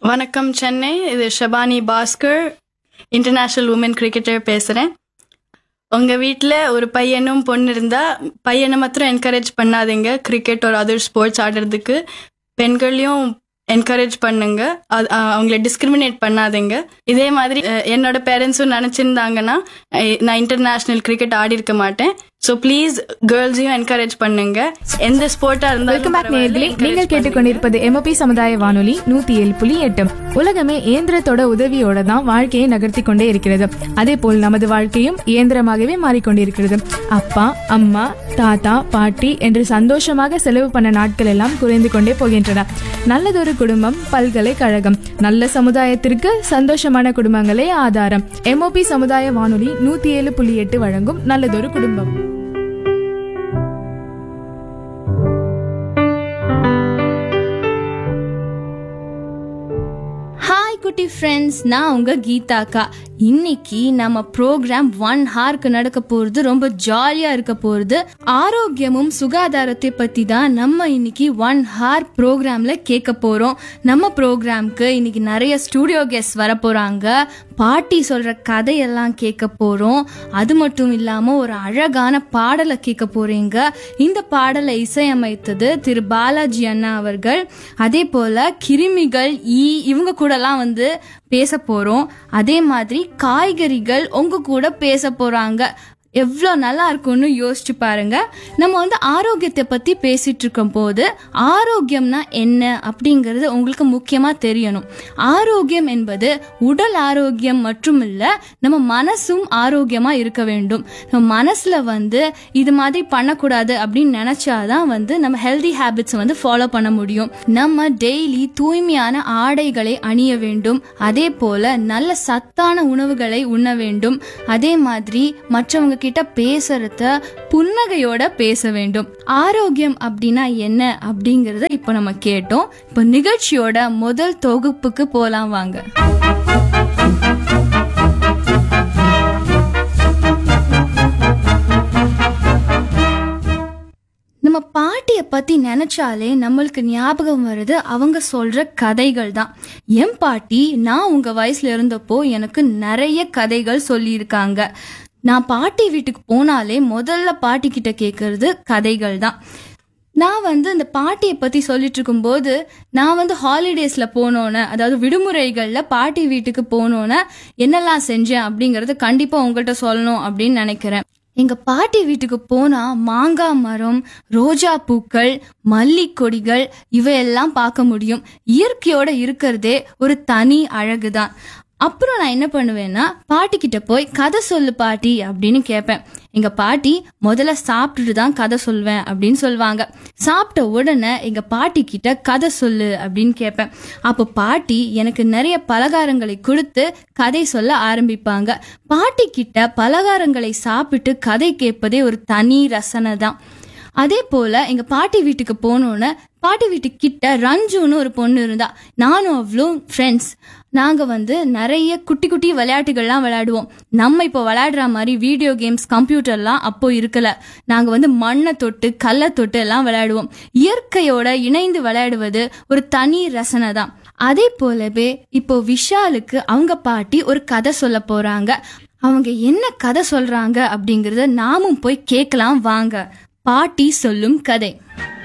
வணக்கம் சென்னை இது Shabani Bhaskar international woman cricketer பேசுகிறேன் உங்கள் வீட்டில் ஒரு பையனும் பொண்ணு இருந்தால் பையனை மாத்திரம் என்கரேஜ் பண்ணாதீங்க கிரிக்கெட் ஒரு அதர் ஸ்போர்ட்ஸ் ஆடுறதுக்கு பெண்களையும் என்கரேஜ் பண்ணுங்க அது- அஹ் அவங்கள டிஸ்கிரிமினேட் பண்ணாதீங்க இதே மாதிரி அஹ், என்னோட பேரண்ட்ஸும் நினச்சிருந்தாங்கன்னா நான் இன்டர்நேஷ்னல் கிரிக்கெட் ஆடி இருக்க மாட்டேன் ஸோ ப்ளீஸ் கேர்ள்ஸையும் என்கரேஜ் பண்ணுங்க எந்த ஸ்போர்ட்டாக வெல்கம் பேக் நேயர்களே இருந்தாலும் நீங்கள் கேட்டுக்கொண்டிருப்பது எம்ஓபி சமுதாய வானொலி நூத்தி ஏழு புள்ளி எட்டு உலகமே இயந்திரத்தோட உதவியோட தான் வாழ்க்கையை நகர்த்தி கொண்டே இருக்கிறது அதே போல் நமது வாழ்க்கையும் இயந்திரமாகவே மாறிக்கொண்டிருக்கிறது அப்பா அம்மா தாத்தா பாட்டி என்று சந்தோஷமாக செலவு பண்ண நாட்கள் எல்லாம் குறைந்து கொண்டே போகின்றன நல்லதொரு குடும்பம் பல்கலைக்கழகம் நல்ல சமுதாயத்திற்கு சந்தோஷமான குடும்பங்களே ஆதாரம் எம்ஓபி சமுதாய வானொலி நூத்தி ஏழு புள்ளி எட்டு வழங்கும் நல்லதொரு குடும்பம் ஹாய் குட்டி ஃப்ரெண்ட்ஸ் நான் உங்க கீதாக்கா இன்னைக்கு நம்ம ப்ரோக்ராம் ஒன் ஹார்க்கு நடக்க போறது ரொம்ப ஜாலியா இருக்க போறது ஆரோக்கியமும் சுகாதாரத்தை பத்தி தான் நம்ம இன்னைக்கு ஒன் ஹார் ப்ரோக்ராம்ல கேட்க போறோம் நம்ம ப்ரோக்ராம்க்கு இன்னைக்கு நிறைய ஸ்டூடியோ கெஸ்ட் வர போறாங்க பாட்டி சொல்ற கதையெல்லாம் கேட்க போறோம் அது மட்டும் இல்லாம ஒரு அழகான பாடலை கேட்க போறீங்க இந்த பாடலை இசையமைத்தது திரு பாலாஜி அண்ணா அவர்கள் அதே போல கிருமிகள் ஈ இவங்க கூடலாம் வந்து பேச போறோம் அதே மாதிரி காய்கறிகள் உங்க கூட பேச போறாங்க எவ்வளோ நல்லா இருக்கும்னு யோசிச்சு பாருங்க நம்ம வந்து ஆரோக்கியத்தை பத்தி பேசிட்டு இருக்கும் போது ஆரோக்கியம்னா என்ன அப்படிங்கிறது உங்களுக்கு முக்கியமா தெரியணும் ஆரோக்கியம் என்பது உடல் ஆரோக்கியம் மட்டும் இல்ல நம்ம மனசும் ஆரோக்கியமா இருக்க வேண்டும் நம்ம மனசுல வந்து இது மாதிரி பண்ணக்கூடாது அப்படின்னு நினைச்சாதான் வந்து நம்ம ஹெல்தி ஹேபிட்ஸ் வந்து ஃபாலோ பண்ண முடியும் நம்ம டெய்லி தூய்மையான ஆடைகளை அணிய வேண்டும் அதே போல நல்ல சத்தான உணவுகளை உண்ண வேண்டும் அதே மாதிரி மற்றவங்க கிட்ட பேசுறத புன்னகையோட பேச வேண்டும் ஆரோக்கியம் அப்படின்னா என்ன அப்படிங்கறத இப்போ நம்ம கேட்டோம் இப்போ நிகழ்ச்சியோட முதல் தொகுப்புக்கு போலாம் வாங்க நம்ம பாட்டியை பத்தி நினைச்சாலே நம்மளுக்கு ஞாபகம் வருது அவங்க சொல்ற கதைகள் தான் என் பாட்டி நான் உங்க வயசுல இருந்தப்போ எனக்கு நிறைய கதைகள் சொல்லியிருக்காங்க நான் பாட்டி வீட்டுக்கு போனாலே முதல்ல பாட்டி கிட்ட கேட்கறது கதைகள் தான் நான் வந்து இந்த பாட்டியை பற்றி சொல்லிட்டு இருக்கும்போது நான் வந்து ஹாலிடேஸில் போனோன்னே அதாவது விடுமுறைகளில் பாட்டி வீட்டுக்கு போனோன்னே என்னெல்லாம் செஞ்சேன் அப்படிங்கறது கண்டிப்பாக உங்கள்கிட்ட சொல்லணும் அப்படின்னு நினைக்கிறேன் எங்கள் பாட்டி வீட்டுக்கு போனால் மாங்காய் மரம் ரோஜா பூக்கள் மல்லிக்கொடிகள் இவையெல்லாம் பார்க்க முடியும் இயற்கையோட இருக்கிறதே ஒரு தனி அழகு தான் அப்புறம் நான் என்ன பண்ணுவேன்னா பாட்டி கிட்ட போய் கதை சொல்லு பாட்டி அப்படின்னு கேட்பேன் எங்க பாட்டி முதல்ல சாப்பிட்டுட்டு தான் கதை சொல்வேன் அப்படின்னு சொல்லுவாங்க சாப்பிட்ட உடனே எங்க பாட்டி கிட்ட கதை சொல்லு அப்படின்னு கேட்பேன் அப்போ பாட்டி எனக்கு நிறைய பலகாரங்களை கொடுத்து கதை சொல்ல ஆரம்பிப்பாங்க பாட்டி கிட்ட பலகாரங்களை சாப்பிட்டு கதை கேட்பதே ஒரு தனி ரசனை தான் அதே போல எங்க பாட்டி வீட்டுக்கு போனோன்னு பாட்டி வீட்டு கிட்ட ரஞ்சுன்னு ஒரு பொண்ணு இருந்தா நானும் அவளும் ஃப்ரெண்ட்ஸ் நாங்க வந்து நிறைய குட்டி குட்டி விளையாட்டுகள்லாம் விளையாடுவோம் நம்ம இப்போ விளையாடுற மாதிரி வீடியோ கேம்ஸ் கம்ப்யூட்டர்லாம் அப்போ இருக்கல நாங்க வந்து மண்ணை தொட்டு கல்லை தொட்டு எல்லாம் விளையாடுவோம் இயற்கையோட இணைந்து விளையாடுவது ஒரு தனி ரசனை தான் அதே போலவே இப்போ விஷாலுக்கு அவங்க பாட்டி ஒரு கதை சொல்ல போறாங்க அவங்க என்ன கதை சொல்றாங்க அப்படிங்கறத நாமும் போய் கேட்கலாம் வாங்க பாட்டி சொல்லும் கதை